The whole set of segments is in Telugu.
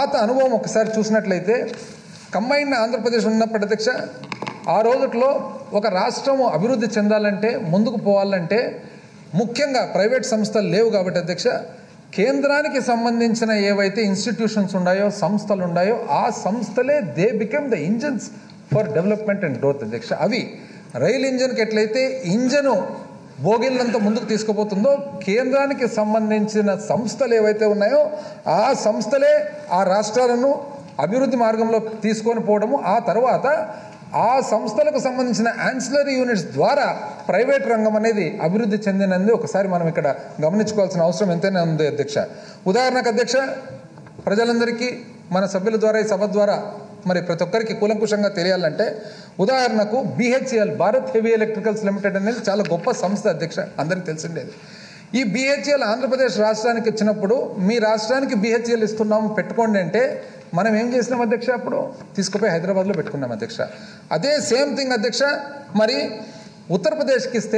పాత అనుభవం ఒకసారి చూసినట్లయితే కంబైన్ ఆంధ్రప్రదేశ్ ఉన్నప్పటి అధ్యక్ష ఆ రోజుట్లో ఒక రాష్ట్రం అభివృద్ధి చెందాలంటే ముందుకు పోవాలంటే ముఖ్యంగా ప్రైవేట్ సంస్థలు లేవు కాబట్టి అధ్యక్ష కేంద్రానికి సంబంధించిన ఏవైతే ఇన్స్టిట్యూషన్స్ ఉన్నాయో సంస్థలు ఉన్నాయో ఆ సంస్థలే they become the engines for development and growth అధ్యక్ష అవి రైల్ ఇంజన్కి ఎట్లయితే ఇంజను బోగిళ్ళంతా ముందుకు తీసుకుపోతుందో కేంద్రానికి సంబంధించిన సంస్థలు ఏవైతే ఉన్నాయో ఆ సంస్థలే ఆ రాష్ట్రాలను అభివృద్ధి మార్గంలో తీసుకొని పోవడము ఆ తర్వాత ఆ సంస్థలకు సంబంధించిన యాన్సిలరీ యూనిట్స్ ద్వారా ప్రైవేట్ రంగం అనేది అభివృద్ధి చెందినది ఒకసారి మనం ఇక్కడ గమనించుకోవాల్సిన అవసరం ఎంతైనా ఉంది అధ్యక్ష ఉదాహరణకు అధ్యక్ష ప్రజలందరికీ మన సభ్యుల ద్వారా ఈ సభ ద్వారా మరి ప్రతి ఒక్కరికి కూలంకుషంగా తెలియాలంటే ఉదాహరణకు BHL Bharat heavy electricals limited అనేది చాలా గొప్ప సంస్థ అధ్యక్ష అందరికీ తెలిసిండేది ఈ బిహెచ్ఎల్ ఆంధ్రప్రదేశ్ రాష్ట్రానికి ఇచ్చినప్పుడు మీ రాష్ట్రానికి బిహెచ్ఎల్ ఇస్తున్నాము పెట్టుకోండి అంటే మనం ఏం చేసినాం అధ్యక్ష అప్పుడు తీసుకుపోయి హైదరాబాద్లో పెట్టుకున్నాం అధ్యక్ష అదే సేమ్ థింగ్ అధ్యక్ష మరి ఉత్తరప్రదేశ్కి ఇస్తే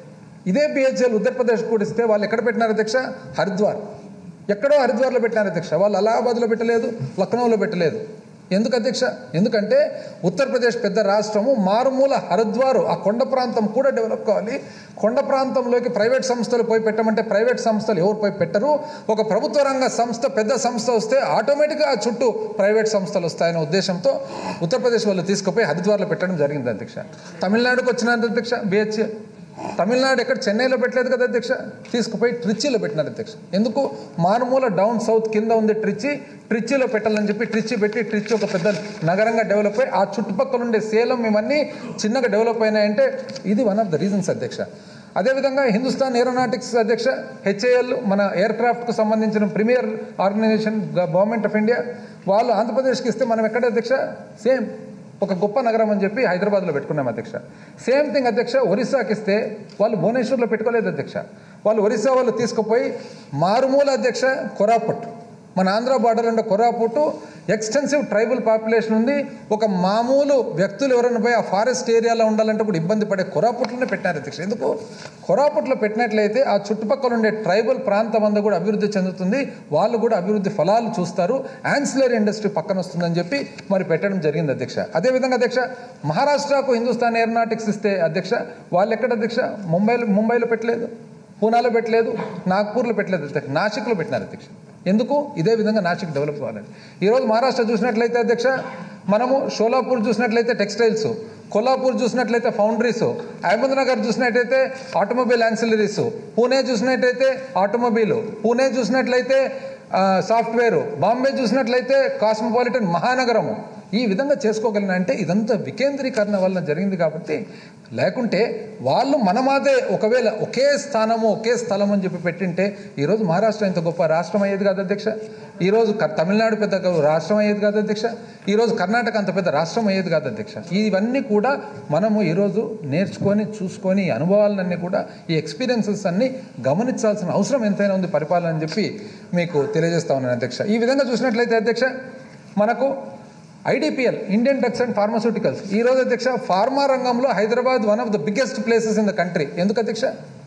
ఇదే బిహెచ్ఎల్ ఉత్తరప్రదేశ్ కూడా ఇస్తే వాళ్ళు ఎక్కడ పెట్టినారు అధ్యక్ష హరిద్వార్ ఎక్కడో హరిద్వార్లో పెట్టినారు అధ్యక్ష వాళ్ళు అలహాబాద్లో పెట్టలేదు లక్నోలో పెట్టలేదు ఎందుకు అధ్యక్ష ఎందుకంటే ఉత్తరప్రదేశ్ పెద్ద రాష్ట్రము మారుమూల హరిద్వారు ఆ కొండ ప్రాంతం కూడా డెవలప్ కావాలి కొండ ప్రాంతంలోకి ప్రైవేట్ సంస్థలు పోయి పెట్టమంటే ప్రైవేట్ సంస్థలు ఎవరు పోయి పెట్టరు ఒక ప్రభుత్వ రంగ సంస్థ పెద్ద సంస్థ వస్తే ఆటోమేటిక్గా ఆ చుట్టూ ప్రైవేట్ సంస్థలు వస్తాయనే ఉద్దేశంతో ఉత్తరప్రదేశ్ వాళ్ళు తీసుకుపోయి హరిద్వార్లో పెట్టడం జరిగింది అధ్యక్ష తమిళనాడుకు వచ్చిన అధ్యక్ష బిహెచ్ఎల్ తమిళనాడు ఎక్కడ చెన్నైలో పెట్టలేదు కదా అధ్యక్ష తీసుకుపోయి ట్రిచ్చిలో పెట్టినారు అధ్యక్ష ఎందుకు మారుమూల డౌన్ సౌత్ కింద ఉంది ట్రిచ్చి ట్రిచ్చిలో పెట్టాలని చెప్పి ట్రిచ్చి పెట్టి ట్రిచ్చి ఒక పెద్ద నగరంగా డెవలప్ అయ్యి ఆ చుట్టుపక్కల ఉండే సేలం ఇవన్నీ చిన్నగా డెవలప్ అయినాయంటే ఇది వన్ ఆఫ్ ద రీజన్స్ అధ్యక్ష అదేవిధంగా హిందుస్థాన్ ఏరోనాటిక్స్ అధ్యక్ష హెచ్ఏఎల్ మన ఎయిర్ క్రాఫ్ట్కు సంబంధించిన premier organisation government of India వాళ్ళు ఆంధ్రప్రదేశ్కి ఇస్తే మనం ఎక్కడ అధ్యక్ష సేమ్ ఒక గొప్ప నగరం అని చెప్పి హైదరాబాద్లో పెట్టుకున్నాం అధ్యక్ష సేమ్ థింగ్ అధ్యక్ష ఒరిస్సాకి ఇస్తే వాళ్ళు భువనేశ్వర్లో పెట్టుకోలేదు అధ్యక్ష వాళ్ళు ఒరిస్సా వాళ్ళు తీసుకుపోయి మారుమూల అధ్యక్ష కొరాపుట్ మన ఆంధ్ర బార్డర్ ఉండే కొరాపుట్ ఎక్స్టెన్సివ్ ట్రైబల్ పాపులేషన్ ఉంది ఒక మామూలు వ్యక్తులు ఎవరైనా పోయి ఆ ఫారెస్ట్ ఏరియాలో ఉండాలంటే కూడా ఇబ్బంది పడే కొరాపుట్లోనే పెట్టినారు అధ్యక్ష ఎందుకు కొరాపుట్లో పెట్టినట్లయితే ఆ చుట్టుపక్కల ఉండే ట్రైబల్ ప్రాంతం అంతా కూడా అభివృద్ధి చెందుతుంది వాళ్ళు కూడా అభివృద్ధి ఫలాలు చూస్తారు యాన్సిలరీ ఇండస్ట్రీ పక్కన వస్తుందని చెప్పి మరి పెట్టడం జరిగింది అధ్యక్ష అదేవిధంగా అధ్యక్ష మహారాష్ట్రకు హిందుస్థాన్ ఏరోనాటిక్స్ ఇస్తే అధ్యక్ష వాళ్ళు ఎక్కడ అధ్యక్ష ముంబైలో ముంబైలో పెట్టలేదు పూనాలో పెట్టలేదు నాగ్పూర్లో పెట్టలేదు అధ్యక్ష నాసిక్లో పెట్టినారు అధ్యక్ష ఎందుకు ఇదే విధంగా నాసిక్ డెవలప్ కావాలని ఈరోజు మహారాష్ట్ర చూసినట్లయితే అధ్యక్ష మనము షోలాపూర్ చూసినట్లయితే టెక్స్టైల్స్ కొల్లాపూర్ చూసినట్లయితే ఫౌండరీస్ అహ్మద్నగర్ చూసినట్లయితే ఆటోమొబైల్ యాన్సిలరీస్ పూణే చూసినట్లయితే ఆటోమొబైల్ పూణే చూసినట్లయితే సాఫ్ట్వేర్ బాంబే చూసినట్లయితే కాస్మోపాలిటన్ మహానగరము ఈ విధంగా చేసుకోగలిగిన అంటే ఇదంతా వికేంద్రీకరణ వలన జరిగింది కాబట్టి లేకుంటే వాళ్ళు మనమాదే ఒకవేళ ఒకే స్థానము ఒకే స్థలం అని చెప్పి పెట్టింటే ఈరోజు మహారాష్ట్ర ఇంత గొప్ప రాష్ట్రం అయ్యేది కాదు అధ్యక్ష ఈరోజు క- తమిళనాడు పెద్ద రాష్ట్రం అయ్యేది కాదు అధ్యక్ష ఈరోజు కర్ణాటక అంత పెద్ద రాష్ట్రం అయ్యేది కాదు అధ్యక్ష ఇవన్నీ కూడా మనము ఈరోజు నేర్చుకొని చూసుకొని ఈ అనుభవాలన్నీ కూడా ఈ ఎక్స్పీరియన్సెస్ అన్ని గమనించాల్సిన అవసరం ఎంతైనా ఉంది పరిపాలన అని చెప్పి మీకు తెలియజేస్తా ఉన్నాను అధ్యక్ష ఈ విధంగా చూసినట్లయితే అధ్యక్ష మనకు IDPL Indian drugs and pharmaceuticals ఈ రోజు అధ్యక్ష ఫార్మా రంగంలో Hyderabad one of the biggest places in the country ఎందుకు అధ్యక్ష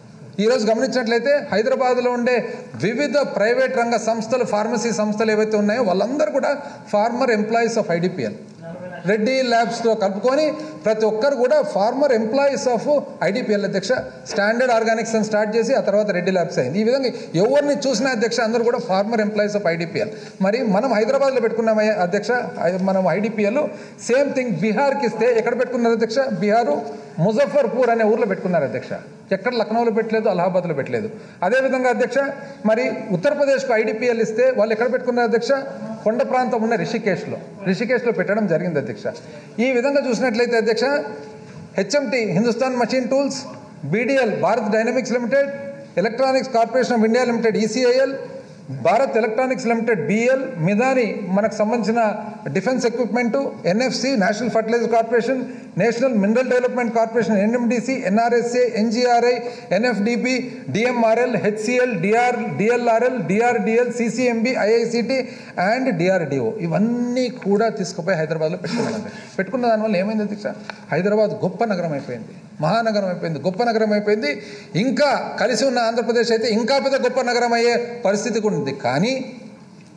ఈ రోజు గమనించినట్లయితే హైదరాబాద్లో ఉండే వివిధ ప్రైవేట్ రంగ సంస్థలు ఫార్మసీ సంస్థలు ఏవైతే ఉన్నాయో వాళ్ళందరూ కూడా former employees of IDPL Reddy ల్యాబ్స్తో కలుపుకొని ప్రతి ఒక్కరు కూడా ఫార్మర్ ఎంప్లాయీస్ ఆఫ్ ఐడిపిఎల్ అధ్యక్ష స్టాండర్డ్ ఆర్గానిక్స్ అని స్టార్ట్ చేసి ఆ తర్వాత రెడ్డి ల్యాబ్స్ అయింది ఈ విధంగా ఎవరిని చూసిన అధ్యక్ష అందరూ కూడా ఫార్మర్ ఎంప్లాయీస్ ఆఫ్ ఐడిపిఎల్ మరి మనం హైదరాబాద్లో పెట్టుకున్నాం అధ్యక్ష ఐ- మనం ఐడిపిఎల్ సేమ్ థింగ్ బీహార్కి ఇస్తే ఎక్కడ పెట్టుకున్నారు అధ్యక్ష బీహారు ముజఫర్పూర్ అనే ఊర్లో పెట్టుకున్నారు అధ్యక్ష ఎక్కడ లక్నోలో పెట్టలేదు అలహాబాద్లో పెట్టలేదు అదేవిధంగా అధ్యక్ష మరి ఉత్తరప్రదేశ్కు ఐడిపిఎల్ ఇస్తే వాళ్ళు ఎక్కడ పెట్టుకున్నారు అధ్యక్ష కొండ ప్రాంతం ఉన్న రిషికేశ్లో రిషికేశ్లో పెట్టడం జరిగింది అధ్యక్ష ఈ విధంగా చూసినట్లయితే అధ్యక్ష HMT Hindustan machine tools BDL Bharat dynamics limited electronics corporation of India limited ECIL Bharat electronics limited BL Midhani మనకు సంబంధించిన defence equipment NFC national fertiliser corporation national mineral development corporation NMDC NRSA NGRI NFDP DMRL HCL DR DLRL DRDL CCMB IICT and DRDO ఇవన్నీ కూడా తీసుకుపోయి హైదరాబాద్లో పెట్టుకున్నాను పెట్టుకున్న దానివల్ల ఏమైంది అధ్యక్ష హైదరాబాద్ గొప్ప నగరం అయిపోయింది మహానగరం అయిపోయింది గొప్ప నగరం అయిపోయింది ఇంకా కలిసి ఉన్న ఆంధ్రప్రదేశ్ అయితే ఇంకా పెద్ద గొప్ప నగరం అయ్యే పరిస్థితి కూడా ఉంది కానీ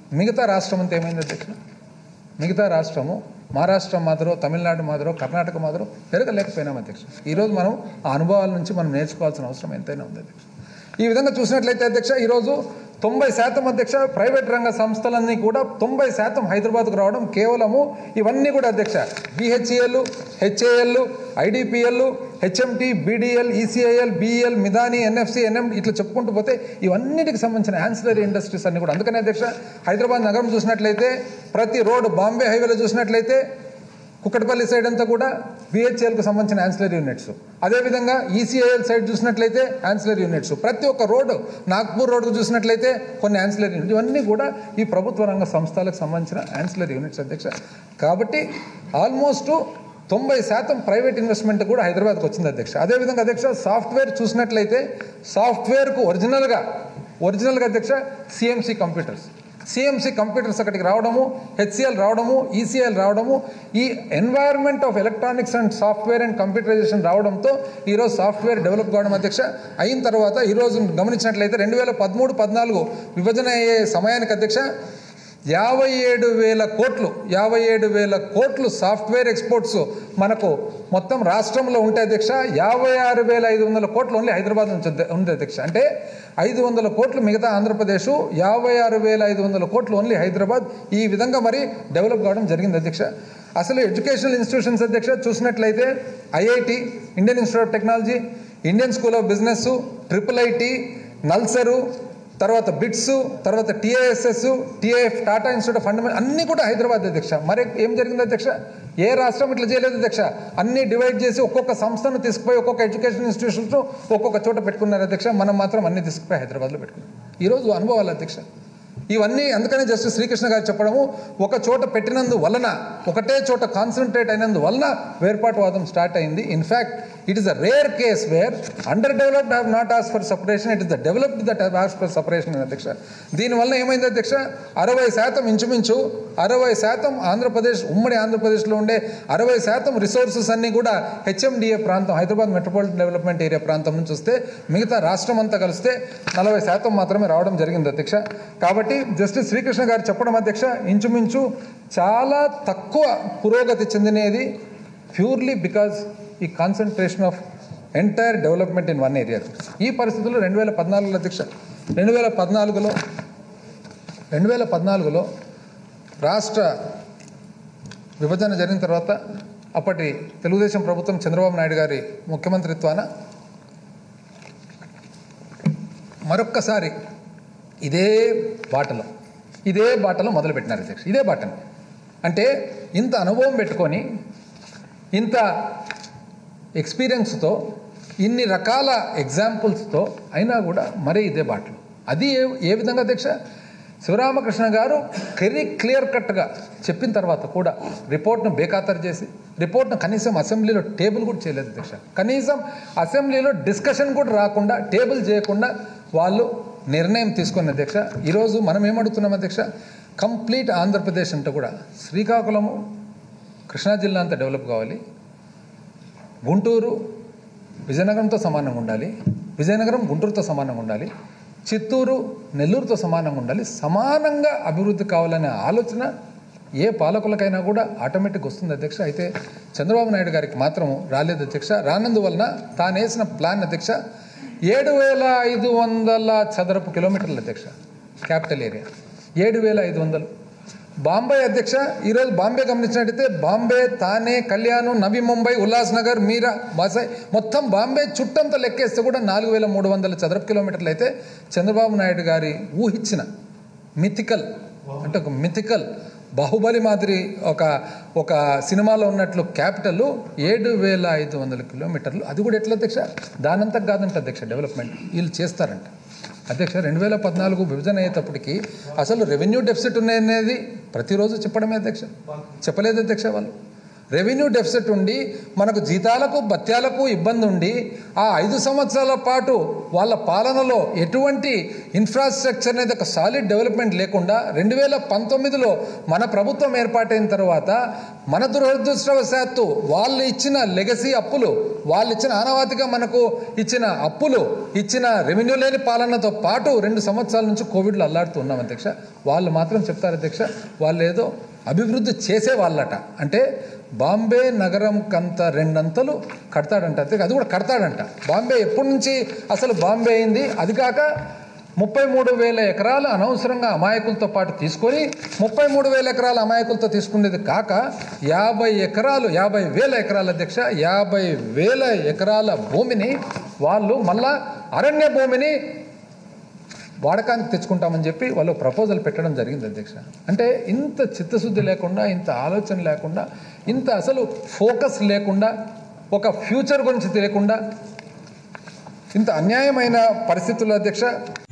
మిగతా రాష్ట్రం అంతా ఏమైంది అధ్యక్ష మిగతా రాష్ట్రము మహారాష్ట్ర మాదిరో తమిళనాడు మాదిరో కర్ణాటక మాదిరో పెరగలేకపోయినాం అధ్యక్ష ఈరోజు మనం ఆ అనుభవాల నుంచి మనం నేర్చుకోవాల్సిన అవసరం ఎంతైనా ఉంది అధ్యక్ష ఈ విధంగా చూసినట్లయితే అధ్యక్ష ఈరోజు తొంభై శాతం అధ్యక్ష ప్రైవేట్ రంగ సంస్థలన్నీ కూడా తొంభై శాతం హైదరాబాద్కు రావడం కేవలము ఇవన్నీ కూడా అధ్యక్ష BHEL HAL IDPL HMT BDL ECIL BEL Midhani NFC NM ఇట్లా చెప్పుకుంటూ పోతే ఇవన్నిటికి సంబంధించిన యాన్సిలరీ ఇండస్ట్రీస్ అన్ని కూడా అందుకనే అధ్యక్ష హైదరాబాద్ నగరం చూసినట్లయితే ప్రతి రోడ్డు బాంబే హైవేలో చూసినట్లయితే కుక్కటపల్లి సైడ్ అంతా కూడా బిహెచ్ఎల్కి సంబంధించిన యాన్సిలరీ యూనిట్స్ అదేవిధంగా ఈసీఐఎల్ సైడ్ చూసినట్లయితే యాన్సిలరీ యూనిట్స్ ప్రతి ఒక్క రోడ్డు నాగ్పూర్ రోడ్డు చూసినట్లయితే కొన్ని యాన్సిలరీ యూనిట్స్ ఇవన్నీ కూడా ఈ ప్రభుత్వ రంగ సంస్థలకు సంబంధించిన యాన్సిలరీ యూనిట్స్ అధ్యక్ష కాబట్టి ఆల్మోస్ట్ తొంభై శాతం ప్రైవేట్ ఇన్వెస్ట్మెంట్ కూడా హైదరాబాద్కి వచ్చింది అధ్యక్ష అదేవిధంగా అధ్యక్ష సాఫ్ట్వేర్ చూసినట్లయితే సాఫ్ట్వేర్కు ఒరిజినల్గా ఒరిజినల్గా అధ్యక్ష సిఎంసి కంప్యూటర్స్ సిఎంసి కంప్యూటర్స్ అక్కడికి రావడము హెచ్సిఎల్ రావడము ఈసీఎల్ రావడము ఈ environment of electronics and software and computerisation రావడంతో ఈరోజు సాఫ్ట్వేర్ డెవలప్ కావడం అధ్యక్ష అయిన తర్వాత ఈరోజు గమనించినట్లయితే రెండు వేల పదమూడు పద్నాలుగు విభజన అయ్యే సమయానికి అధ్యక్ష యాభై ఏడు వేల కోట్లు యాభై ఏడు వేల కోట్లు సాఫ్ట్వేర్ ఎక్స్పోర్ట్స్ మనకు మొత్తం రాష్ట్రంలో ఉంటే అధ్యక్ష యాభై ఆరు వేల ఐదు వందల కోట్లు ఓన్లీ హైదరాబాద్ నుంచి ఉంది- ఉంది అధ్యక్ష అంటే ఐదు వందల కోట్లు మిగతా ఆంధ్రప్రదేశ్ యాభై ఆరు వేల ఐదు వందల కోట్లు ఓన్లీ హైదరాబాద్ ఈ విధంగా మరి డెవలప్ కావడం జరిగింది అధ్యక్ష అసలు ఎడ్యుకేషనల్ ఇన్స్టిట్యూషన్స్ అధ్యక్ష చూసినట్లయితే IIT Indian institute of technology Indian school of business triple IT NALSAR తర్వాత బిట్స్ తర్వాత TASS TAF Tata institute of fundamental అన్నీ కూడా హైదరాబాద్ అధ్యక్ష మరి ఏం జరిగింది అధ్యక్ష ఏ రాష్ట్రం ఇట్లా చేయలేదు అధ్యక్ష అన్ని డివైడ్ చేసి ఒక్కొక్క సంస్థను తీసుకుపోయి ఒక్కొక్క ఎడ్యుకేషన్ ఇన్స్టిట్యూషన్స్ ఒక్కొక్క చోట పెట్టుకున్నారు అధ్యక్ష మనం మాత్రం అన్ని తీసుకుపోయి హైదరాబాద్లో పెట్టుకున్నాం ఈరోజు అనుభవాలు అధ్యక్ష ఇవన్నీ అందుకనే జస్టిస్ శ్రీకృష్ణ గారు చెప్పడము ఒక చోట పెట్టినందు వలన ఒకటే చోట కాన్సన్ట్రేట్ అయినందు వలన వేర్పాటువాదం స్టార్ట్ అయింది in fact it is a rare case where underdeveloped have not ask for separation it is the developed that have ask for separation అధ్యక్ష దీనివల్ల ఏమైంది అధ్యక్ష అరవై శాతం ఇంచుమించు అరవై శాతం ఆంధ్రప్రదేశ్ ఉమ్మడి ఆంధ్రప్రదేశ్లో ఉండే అరవై శాతం రిసోర్సెస్ అన్నీ కూడా హెచ్ఎండిఏ ప్రాంతం హైదరాబాద్ మెట్రోపాలిటన్ డెవలప్మెంట్ ఏరియా ప్రాంతం నుంచి వస్తే మిగతా రాష్ట్రం అంతా కలిస్తే నలభై శాతం మాత్రమే రావడం జరిగింది అధ్యక్ష కాబట్టి జస్టిస్ శ్రీకృష్ణ గారు చెప్పడం అధ్యక్ష ఇంచుమించు చాలా తక్కువ పురోగతి చెందినది ప్యూర్లీ బికాజ్ ఈ concentration of entire development in one area ఈ పరిస్థితుల్లో రెండు వేల పద్నాలుగులో అధ్యక్ష రెండు వేల పద్నాలుగులో రెండు వేల పద్నాలుగులో రాష్ట్ర విభజన జరిగిన తర్వాత అప్పటి తెలుగుదేశం ప్రభుత్వం చంద్రబాబు నాయుడు గారి ముఖ్యమంత్రిత్వాన మరొక్కసారి ఇదే బాటలో ఇదే బాటలో మొదలుపెట్టినారు అధ్యక్ష ఇదే బాటను అంటే ఇంత అనుభవం పెట్టుకొని ఇంత ఎక్స్పీరియన్స్తో ఇన్ని రకాల ఎగ్జాంపుల్స్తో అయినా కూడా మరీ ఇదే బాటలు అది ఏ ఏ విధంగా అధ్యక్ష శివరామకృష్ణ గారు వెరీ క్లియర్ కట్గా చెప్పిన తర్వాత కూడా రిపోర్ట్ను బేఖాతరు చేసి రిపోర్ట్ను కనీసం అసెంబ్లీలో టేబుల్ కూడా చేయలేదు అధ్యక్ష కనీసం అసెంబ్లీలో డిస్కషన్ కూడా రాకుండా టేబుల్ చేయకుండా వాళ్ళు నిర్ణయం తీసుకున్న అధ్యక్ష ఈరోజు మనం ఏమడుగుతున్నాం అధ్యక్ష కంప్లీట్ ఆంధ్రప్రదేశ్ అంతా కూడా శ్రీకాకుళము కృష్ణా జిల్లా అంతా డెవలప్ కావాలి గుంటూరు విజయనగరంతో సమానంగా ఉండాలి విజయనగరం గుంటూరుతో సమానంగా ఉండాలి చిత్తూరు నెల్లూరుతో సమానంగా ఉండాలి సమానంగా అభివృద్ధి కావాలనే ఆలోచన ఏ పాలకులకైనా కూడా ఆటోమేటిక్ వస్తుంది అధ్యక్ష అయితే చంద్రబాబు నాయుడు గారికి మాత్రం రాలేదు అధ్యక్ష రానందువలన తాను వేసిన ప్లాన్ అధ్యక్ష ఏడు వేల ఐదు వందల చదరపు కిలోమీటర్ల అధ్యక్ష క్యాపిటల్ ఏరియా ఏడు వేల ఐదు వందలు బాంబే అధ్యక్ష ఈరోజు బాంబే గమనించినట్టయితే బాంబే తానే కళ్యాణం నవీ ముంబై ఉల్లాస్ నగర్ మీరా బాసాయ్ మొత్తం బాంబే చుట్టంతా లెక్కేస్తే కూడా నాలుగు వేల మూడు వందల చదరపు కిలోమీటర్లు అయితే చంద్రబాబు నాయుడు గారి ఊహించిన మిథికల్ అంటే ఒక మిథికల్ బాహుబలి మాదిరి ఒక ఒక సినిమాలో ఉన్నట్లు క్యాపిటల్ ఏడు వేల ఐదు వందల కిలోమీటర్లు అది కూడా ఎట్లా అధ్యక్ష దానంతా కాదంట అధ్యక్ష డెవలప్మెంట్ వీళ్ళు చేస్తారంట అధ్యక్ష రెండు వేల పద్నాలుగు విభజన అయ్యేటప్పటికి అసలు రెవెన్యూ డెఫిసిట్ ఉన్నాయనేది ప్రతిరోజు చెప్పడమే అధ్యక్ష చెప్పలేదు అధ్యక్ష వాళ్ళు రెవెన్యూ డెఫిసిట్ ఉండి మనకు జీతాలకు భత్యాలకు ఇబ్బంది ఉండి ఆ ఐదు సంవత్సరాల పాటు వాళ్ళ పాలనలో ఎటువంటి ఇన్ఫ్రాస్ట్రక్చర్ అనేది ఒక సాలిడ్ డెవలప్మెంట్ లేకుండా రెండు వేల పంతొమ్మిదిలో మన ప్రభుత్వం ఏర్పాటైన తర్వాత మన దురదృష్టవశాత్తు వాళ్ళు ఇచ్చిన లెగసీ అప్పులు వాళ్ళు ఇచ్చిన ఆనవాతిగా మనకు ఇచ్చిన అప్పులు ఇచ్చిన రెవెన్యూ లేని పాలనతో పాటు రెండు సంవత్సరాల నుంచి కోవిడ్లో అల్లాడుతూ ఉన్నాం అధ్యక్ష వాళ్ళు మాత్రం చెప్తారు అధ్యక్ష వాళ్ళు ఏదో అభివృద్ధి చేసే వాళ్ళట అంటే బాంబే నగరం కంత రెండంతలు కడతాడంట అధ్యక్ష అది కూడా కడతాడంట బాంబే ఎప్పటి నుంచి అసలు బాంబే అయింది అది కాక ముప్పై మూడు వేల ఎకరాలు అనవసరంగా అమాయకులతో పాటు తీసుకొని ముప్పై మూడు వేల ఎకరాల అమాయకులతో తీసుకునేది కాక యాభై ఎకరాలు యాభై వేల ఎకరాల అధ్యక్ష యాభై వేల ఎకరాల భూమిని వాళ్ళు మళ్ళా అరణ్య భూమిని వాడకానికి తెచ్చుకుంటామని చెప్పి వాళ్ళు ప్రపోజల్ పెట్టడం జరిగింది అధ్యక్ష అంటే ఇంత చిత్తశుద్ధి లేకుండా ఇంత ఆలోచన లేకుండా ఇంత అసలు ఫోకస్ లేకుండా ఒక ఫ్యూచర్ గురించి తెలియకుండా ఇంత అన్యాయమైన పరిస్థితుల్లో అధ్యక్ష